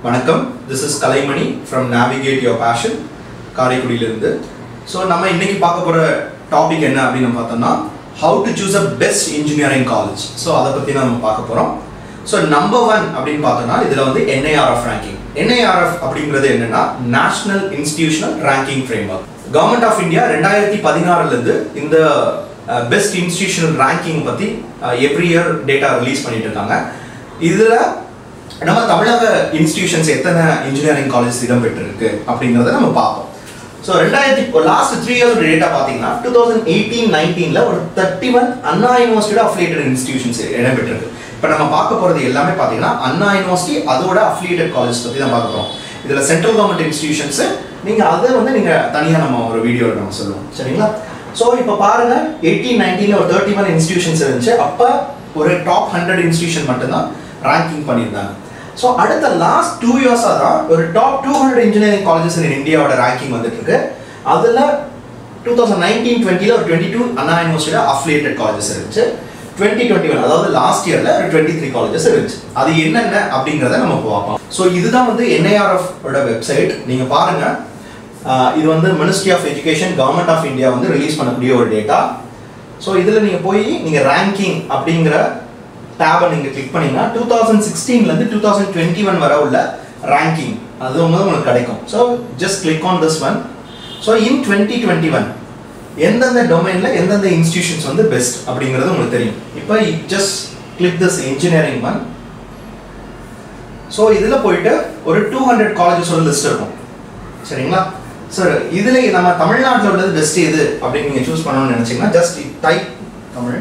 வணக்கம் this is Kalaimani from navigate your passion காரைக்குடியிலிருந்து so நம்ம இன்னைக்கு பார்க்க போகிற டாபிக் என்ன அப்படின்னு நம்ம பார்த்தோம்னா how to choose a best engineering college so அதை பற்றி தான் நம்ம பார்க்க போகிறோம் ஸோ நம்பர் ஒன் அப்படின்னு பார்த்தோம்னா இதில் வந்து என்ஐஆர்எஃப் ரேங்கிங் என்ஐஆர்எஃப் அப்படிங்கிறது என்னன்னா national institutional ranking framework government of India ரெண்டாயிரத்தி பதினாறுலேருந்து இந்த பெஸ்ட் இன்ஸ்டிடியூஷனல் ரேங்கிங் பற்றி எவ்ரி இயர் டேட்டா ரிலீஸ் பண்ணிட்டு இருக்காங்க இதில் நம்ம தமிழக இன்ஸ்டிடியூஷன்ஸ் எத்தனை இன்ஜினியரிங் காலேஜ் இடம்பெற்றிருக்கு அப்படிங்கிறத நம்ம பார்ப்போம் ஸோ ரெண்டாயிரத்தி லாஸ்ட் த்ரீ இயர்ஸ் டேட்டா பார்த்தீங்கன்னா டூ தௌசண்ட் எயிட்டீன் நைன்டீனில் ஒரு தேர்ட்டி ஒன் அண்ணா யூனிவர்சிட்டியோட அஃபிலியேட்டட் இன்ஸ்டிடியூஷன்ஸ் இடம்பெற்றிருக்கு இப்போ நம்ம பார்க்க போகிறது எல்லாமே பார்த்தீங்கன்னா அண்ணா யூனிவர்சிட்டி அதோட அஃபிலியேட்டட் காலேஜ் பற்றி தான் பார்க்க போகிறோம் இதில் சென்ட்ரல் கவர்மெண்ட் இன்ஸ்டிடியூஷன்ஸ் நீங்கள் அதை வந்து நீங்கள் தனியாக நம்ம ஒரு வீடியோவில் நம்ம சொல்லுவோம் சரிங்களா ஸோ இப்போ பாருங்க எயிட்டீன் நைன்டீனில் ஒரு தேர்ட்டி ஒன் இன்ஸ்டிடியூஷன்ஸ் இருந்துச்சு அப்போ ஒரு டாப் ஹண்ட்ரட் இன்ஸ்டிடியூஷன் மட்டும்தான் ரேங்கிங் பண்ணியிருந்தாங்க ஸோ அடுத்த லாஸ்ட் டூ இயர்ஸாக தான் ஒரு top two hundred engineering colleges in இந்தியாவோட ரேங்கிங் வந்துட்டு இருக்கு அதில் டூ தௌசண்ட் நைன்டீன் டுவெண்ட்டியில் ஒரு டுவெண்ட்டி டூ அண்ணா யூனிவர்சிட்டியோட அஃபிலியேட்டட் காலேஜஸ் இருந்துச்சு டுவெண்ட்டி டுவெண்ட்டி ஒன் அதாவது லாஸ்ட் இயரில் ஒரு டுவெண்ட்டி த்ரீ காலேஜஸ் இருந்துச்சு அது என்னென்ன அப்படிங்கிறத நம்ம பார்ப்போம் ஸோ இதுதான் வந்து என்ஐஆர்எஃப் ஓட வெப்சைட் நீங்கள் பாருங்க ஆஹ் இது வந்து ministry of education government of India வந்து ரிலீஸ் பண்ணக்கூடிய ஒரு டேட்டா ஸோ இதில் நீங்கள் போய் நீங்கள் ரேங்கிங் அப்படிங்கிற டேபை நீங்கள் கிளிக் பண்ணீங்கன்னா டூ தௌசண்ட் சிக்ஸ்டீன்லேருந்து டூ தௌசண்ட் டுவெண்ட்டி ஒன் வர உள்ள ரேங்கிங் அது வந்து உங்களுக்கு கிடைக்கும் so just click on this one so in twenty twenty one எந்தெந்த டொமைனில் எந்தெந்த இன்ஸ்டிடியூஷன்ஸ் வந்து பெஸ்ட் அப்படிங்கிறது உங்களுக்கு தெரியும் இப்போ just click this engineering one so இதில் போயிட்டு ஒரு டூ ஹண்ட்ரட் காலேஜஸோட லிஸ்ட் இருக்கும் சரிங்களா சார் இதில் நம்ம தமிழ்நாட்டில் உள்ளது பெஸ்ட் எது அப்படின்னு நீங்கள் சூஸ் பண்ணணும்னு நினச்சிங்கன்னா just type Tamil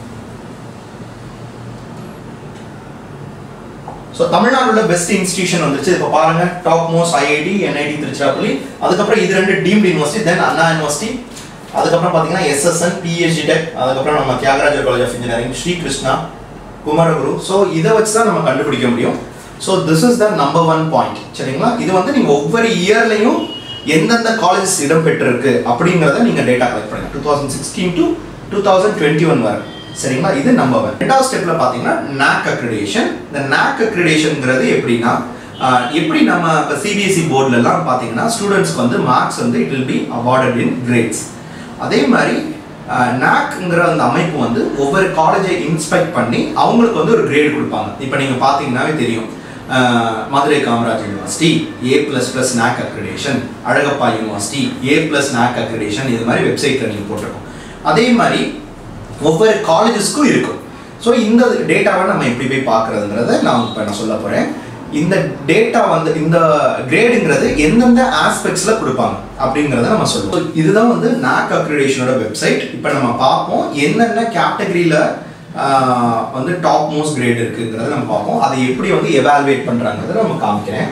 so Tamil Nadu உள்ள பெஸ்ட் இன்ஸ்டியூஷன் வந்துருச்சு இப்போ பாருங்க top most IIT NIT Tiruchirappalli அதுக்கப்புறம் இது ரெண்டு deemed university then Anna university அதுக்கப்புறம் பார்த்தீங்கன்னா எஸ்எஸ்என் பிஹெச்டி டெக் அதுக்கப்புறம் நம்ம Thiagarajar college of engineering Sri Krishna Kumaraguru so இதை வச்சு தான் நம்ம கண்டுபிடிக்க முடியும் so this is the number one point சரிங்களா இது வந்து நீங்கள் ஒவ்வொரு இயர்லையும் எந்தெந்த காலேஜஸ் இடம்பெற்றிருக்கு அப்படிங்கிறத நீங்கள் டேட்டா கலெக்ட் பண்ணுங்க two thousand sixteen to two thousand twenty one வரை சரிங்களா இது நம்பர் ஒன் ரெண்டாவது ஸ்டெப்ல பார்த்தீங்கன்னா நாக் அக்ரிடேஷன் இந்த நாக் அக்ரிடேஷன்ங்கிறது எப்படின்னா ஆஹ், எப்படி நம்ம இப்போ சிபிஎஸ்சி போர்டுலலாம் பார்த்தீங்கன்னா ஸ்டூடெண்ட்ஸ்க்கு வந்து மார்க்ஸ் வந்து it will be awarded in grades அதே மாதிரி நாக்ங்கிற அந்த அமைப்பு வந்து ஒவ்வொரு காலேஜை இன்ஸ்பெக்ட் பண்ணி அவங்களுக்கு வந்து ஒரு கிரேட் கொடுப்பாங்க இப்போ நீங்கள் பார்த்தீங்கன்னாவே தெரியும் ஆஹ், Madurai Kamaraj university A plus plus NAAC accreditation Alagappa university A plus NAAC accreditation இது மாதிரி வெப்சைட்டில் நீங்கள் போட்டிருக்கோம் அதே மாதிரி ஒவ்வொரு காலேஜஸ்க்கும் இருக்கும் ஸோ இந்த டேட்டாவை நம்ம எப்படி போய் பார்க்குறதுங்கிறத நான் இப்போ நான் சொல்ல போகிறேன் இந்த டேட்டா வந்து இந்த கிரேடுங்கிறது எந்தெந்த ஆஸ்பெக்ட்ஸில் கொடுப்பாங்க அப்படிங்கிறத நம்ம சொல்லுவோம் So, இதுதான் வந்து நாக் அக்ரிடேஷனோட வெப்சைட் இப்போ நம்ம பார்ப்போம் என்னென்ன கேட்டகரியில் வந்து டாப் மோஸ்ட் கிரேட் இருக்குங்கிறத நம்ம பார்ப்போம் அதை எப்படி வந்து எவாலுவேட் பண்ணுறாங்கிறத நம்ம காமிக்கிறேன்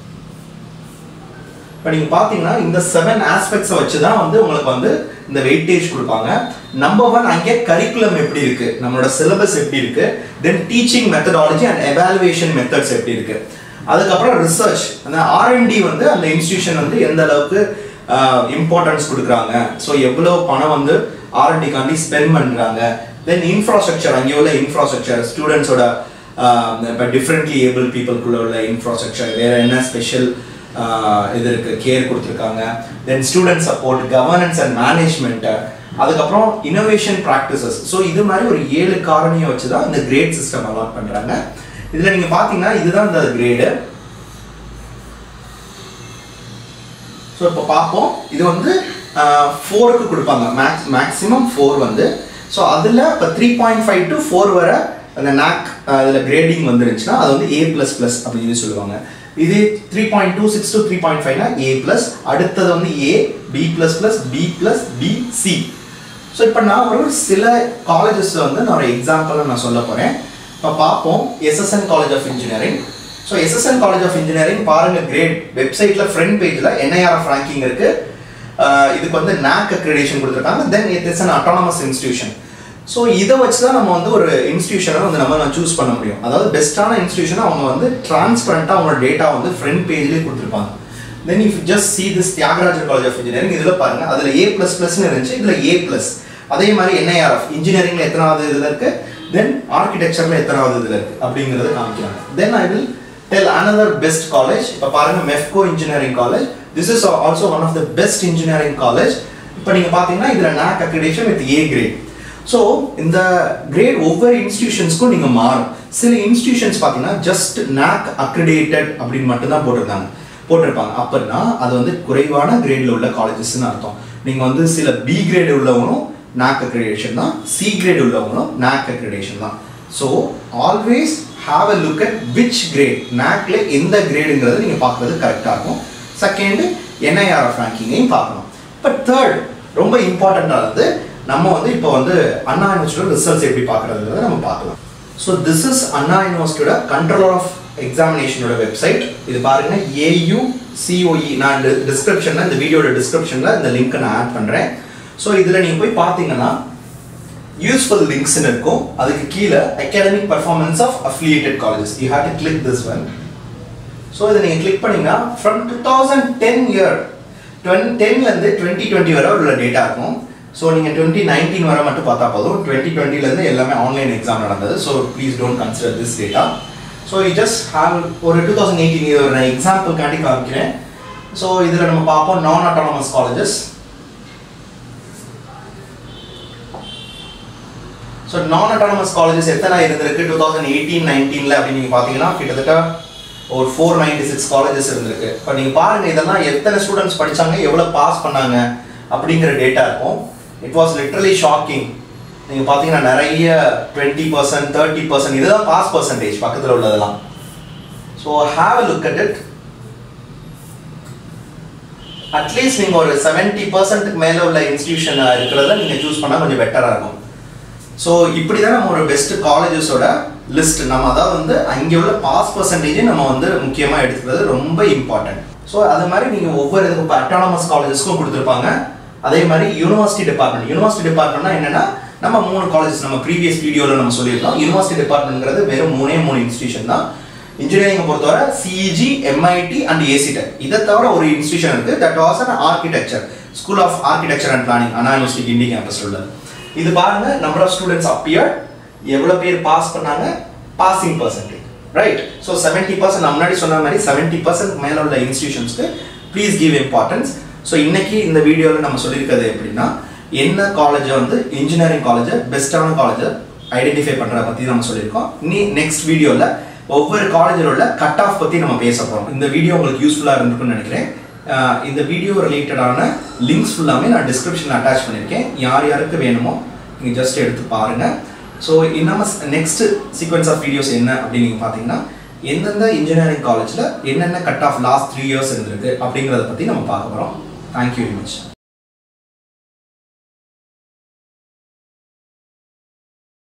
இப்போ நீங்கள் பார்த்தீங்கன்னா இந்த செவன் ஆஸ்பெக்ட்ஸை வச்சு தான் வந்து உங்களுக்கு வந்து இந்த வெயிட்டேஜ் கொடுப்பாங்க நம்பர் ஒன் அங்கே கரிக்குலம் எப்படி இருக்கு நம்மளோட சிலபஸ் எப்படி இருக்கு then teaching methodology and evaluation methods எப்படி இருக்கு அதுக்கப்புறம் ரிசர்ச் அந்த ஆர்என்டி வந்து அந்த இன்ஸ்டிடியூஷன் வந்து எந்த அளவுக்கு இம்பார்ட்டன்ஸ் கொடுக்குறாங்க ஸோ எவ்வளோ பணம் வந்து ஆர்என்டிக்காண்டி ஸ்பெண்ட் பண்ணுறாங்க தென் இன்ஃப்ராஸ்ட்ரக்சர் அங்கே உள்ள இன்ஃப்ராஸ்ட்ரக்சர் ஸ்டூடெண்ட்ஸோட இப்போ டிஃப்ரெண்ட்லி ஏபிள் பீப்புளுக்குள்ள உள்ள இன்ஃப்ராஸ்ட்ரக்சர் வேற என்ன ஸ்பெஷல் இது இருக்கு கேர் கொடுத்துருக்காங்க then student support governance and management அதுக்கப்புறம் இனோவேஷன் ப்ராக்டிசஸ் ஸோ இது மாதிரி ஒரு ஏழு காரணியை வச்சு தான் இந்த கிரேட் சிஸ்டம் அலாட் பண்ணுறாங்க இதில் நீங்கள் பார்த்தீங்கன்னா இதுதான் இந்த கிரேடு ஸோ இப்போ பார்ப்போம் இது வந்து ஃபோருக்கு கொடுப்பாங்க மேக்ஸ் மேக்ஸிமம் ஃபோர் வந்து ஸோ அதில் இப்போ three point five to four வர அந்த நாக் இதில் கிரேடிங் வந்துருந்துச்சுன்னா அது வந்து ஏ ப்ளஸ் ப்ளஸ் அப்படின்னு சொல்லுவாங்க இது three point two six to three point ஃபைவ்னா ஏ ப்ளஸ் அடுத்தது வந்து A B plus plus B plus B C so இப்போ நான் ஒரு சில காலேஜஸ் வந்து நான் ஒரு எக்ஸாம்பிளாக நான் சொல்ல போகிறேன் இப்போ பார்ப்போம் SSN college of engineering so SSN college of engineering பாருங்க கிரேட் வெப்சைட்டில் ஃப்ரண்ட் பேஜில் என்ஐஆர்எஃப் ரேங்கிங் இருக்கு ஆஹ் இதுக்கு வந்து நாக் அக்ரிடேஷன் கொடுத்துருக்காங்க then it is an autonomous institution so இதை வச்சு தான் நம்ம வந்து ஒரு இன்ஸ்டியூஷனை வந்து நம்ம சூஸ் பண்ண முடியும் அதாவது பெஸ்ட்டான இன்ஸ்டியூஷனை அவங்க வந்து டிரான்ஸ்பரண்ட்டாக அவங்களோட டேட்டா வந்து ஃப்ரண்ட் பேஜ்லேயே கொடுத்துருப்பாங்க then if just see this Thiagarajar college of engineering இதில் பாருங்க அதில் ஏ ப்ளஸ் ப்ளஸ்னு இருந்துச்சு இதில் ஏ ப்ளஸ் அதே மாதிரி என்ஐஆர்எஃப் இன்ஜினியரிங்ல எத்தனாவது இதில் இருக்கு தென் ஆர்கிடெக்சர்ல எத்தனாவது இதில் இருக்கு அப்படிங்கிறத காமிக்கிறாங்க then I will tell another best college இப்போ பாருங்க Mepco engineering college this is also one of the best engineering college இப்போ நீங்கள் பார்த்தீங்கன்னா இதில் NAAC accreditation with A grade so இந்த கிரேட் ஒவ்வொரு இன்ஸ்டிடியூஷன்ஸ்க்கும் நீங்கள் மாறும் சில இன்ஸ்டிடியூஷன்ஸ் பார்த்தீங்கன்னா ஜஸ்ட் நாக் அக்ரிடேட்டட் அப்படின்னு மட்டும்தான் போட்டிருந்தாங்க போட்டிருப்பாங்க அப்படின்னா அது வந்து குறைவான கிரேடில் உள்ள காலேஜஸ்னு அர்த்தம் நீங்கள் வந்து சில பி கிரேடு உள்ளவங்களும் நாக் அக்ரிடேஷன் தான் சி கிரேட் உள்ளவங்களும் நாக் அக்ரிடேஷன் தான் so always have a look at which grade நாக்ல எந்த கிரேடுங்கிறது நீங்கள் பார்க்குறது கரெக்டாக இருக்கும் செகண்ட் என்ஐஆர்எஃப் ரேங்கிங்கையும் பார்க்கணும் இப்போ தேர்ட் ரொம்ப இம்பார்ட்டண்ட்டானது நம்ம வந்து இப்போ வந்து அண்ணா யூனிவர்சிட்டியோட ரிசல்ட்ஸ் எப்படி பார்க்குறதுங்கிறத நம்ம பார்க்கலாம் ஸோ திஸ் இஸ் அண்ணா யூனிவர்சிட்டியோட கண்ட்ரோலர் ஆஃப் எக்ஸாமினேஷனோட வெப்சைட் இது பாருங்க ஏயு சிஓஇ நான் டிஸ்கிரிப்ஷனில் இந்த வீடியோட டிஸ்கிரிப்ஷனில் இந்த லிங்க்கை நான் ஆட் பண்ணுறேன் ஸோ இதில் நீங்கள் போய் பார்த்தீங்கன்னா யூஸ்ஃபுல் லிங்க்ஸ்னு இருக்கும் அதுக்கு கீழே academic performance of affiliated colleges you have to click this one so இதை நீங்கள் கிளிக் பண்ணீங்கன்னா from two thousand ten year டுவென் டென்லேருந்து டுவெண்ட்டி டுவெண்ட்டி வரை உள்ள டேட்டா இருக்கும் ஸோ நீங்கள் டுவெண்ட்டி நைன்டீன் வரை மட்டும் பார்த்தா போதும் டுவெண்ட்டி டுவெண்ட்டிலேருந்து எல்லாமே ஆன்லைன் எக்ஸாம் நடந்தது so please don't consider this data so you just have ஒரு டூ தௌசண்ட் எயிட்டீன் இது ஒரு நான் எக்ஸாம்பிள் காட்டி காமிக்கிறேன் ஸோ இதில் நம்ம பார்ப்போம் நான் அட்டானமஸ் காலேஜஸ் ஸோ நான் அட்டானமஸ் காலேஜஸ் எத்தனை இருந்திருக்கு டூ தௌசண்ட் எயிட்டீன் நைன்டீனில் அப்படின்னு நீங்கள் பார்த்தீங்கன்னா கிட்டத்தட்ட ஒரு ஃபோர் நைன்டி சிக்ஸ் காலேஜஸ் இருந்திருக்கு இப்போ நீங்கள் பாருங்கள் இதெல்லாம் எத்தனை ஸ்டூடெண்ட்ஸ் படித்தாங்க எவ்வளோ பாஸ் பண்ணாங்க அப்படிங்கிற டேட்டா இருக்கும் இட் வாஸ் லிட்ரலி ஷாக்கிங் நீங்கள் பார்த்தீங்கன்னா நிறைய டுவெண்ட்டி பர்சன்ட் தேர்ட்டி பர்சன்ட் இதுதான் பாஸ் பர்சன்டேஜ் பக்கத்தில் உள்ளதெல்லாம் so have a look at it at least நீங்கள் ஒரு செவன்ட்டி பர்சன்ட்டுக்கு மேலே உள்ள இன்ஸ்டியூஷன் இருக்கிறத நீங்கள் சூஸ் பண்ணால் கொஞ்சம் பெட்டராக இருக்கும் ஸோ இப்படி தான் நம்ம ஒரு பெஸ்ட் காலேஜஸோட லிஸ்ட் நம்ம அதாவது வந்து அங்கே உள்ள பாஸ் பர்சன்டேஜை நம்ம வந்து முக்கியமாக எடுத்துக்கிறது ரொம்ப இம்பார்ட்டன்ட் ஸோ அது மாதிரி நீங்கள் ஒவ்வொரு இதுக்கும் இப்போ அட்டானமஸ் காலேஜஸ்க்கும் கொடுத்துருப்பாங்க அதே மாதிரி யூனிவர்சிட்டி டிபார்ட்மெண்ட் யூனிவர்சிட்டி டிபார்ட்மெண்ட்னா என்னன்னா நம்ம மூணு காலேஜஸ் நம்ம ப்ரீவியஸ் வீடியோவில் நம்ம சொல்லியிருந்தோம் யூனிவர்சிட்டி டிபார்ட்மெண்ட்ங்கிறது வெறும் மூணே மூணு இன்ஸ்டியூஷன் தான் இன்ஜினியரிங் பொறுத்தவரை சிஇஜி எம்ஐடி அண்ட் ஏசிடெக் இதை தவிர ஒரு இன்ஸ்டியூஷன் இருக்கு that was an architecture school of architecture and planning Anna university Guindy campus உள்ளது இது பாருங்க நம்பர் ஆஃப் ஸ்டூடெண்ட்ஸ் அப்பியர் எவ்வளோ பேர் பாஸ் பண்ணாங்க passing percentage right so seventy percent நான் முன்னாடி சொன்ன மாதிரி செவன்ட்டி பர்சன்ட் மேலே உள்ள இன்ஸ்டியூஷன்ஸ்க்கு ப்ளீஸ் கிவ் இம்பார்ட்டன்ஸ் ஸோ இன்னைக்கு இந்த வீடியோவில் நம்ம சொல்லியிருக்கிறது எப்படின்னா என்ன காலேஜை வந்து இன்ஜினியரிங் காலேஜை பெஸ்ட்டான காலேஜை ஐடென்டிஃபை பண்ணுறத பற்றி நம்ம சொல்லியிருக்கோம் இனி நெக்ஸ்ட் வீடியோவில் ஒவ்வொரு காலேஜில் உள்ள கட் ஆஃப் பற்றி நம்ம பேச போகிறோம் இந்த வீடியோ உங்களுக்கு யூஸ்ஃபுல்லாக இருந்திருக்கும்னு நினைக்கிறேன் ஆஹ் இந்த வீடியோ ரிலேட்டடான லிங்க்ஸ் ஃபுல்லாமே நான் டிஸ்கிரிப்ஷனில் அட்டாச் பண்ணியிருக்கேன் யார் யாருக்கு வேணுமோ நீங்கள் ஜஸ்ட் எடுத்து பாருங்கள் ஸோ இன்னும் நெக்ஸ்ட் சீக்வன்ஸ் ஆஃப் வீடியோஸ் என்ன அப்படின்னு நீங்கள் பார்த்தீங்கன்னா எந்தெந்த இன்ஜினியரிங் காலேஜில் என்னென்ன cut off last three years இருந்திருக்கு அப்படிங்கிறத பற்றி நம்ம பார்க்க போகிறோம் தேங்க்யூ வெரி மச்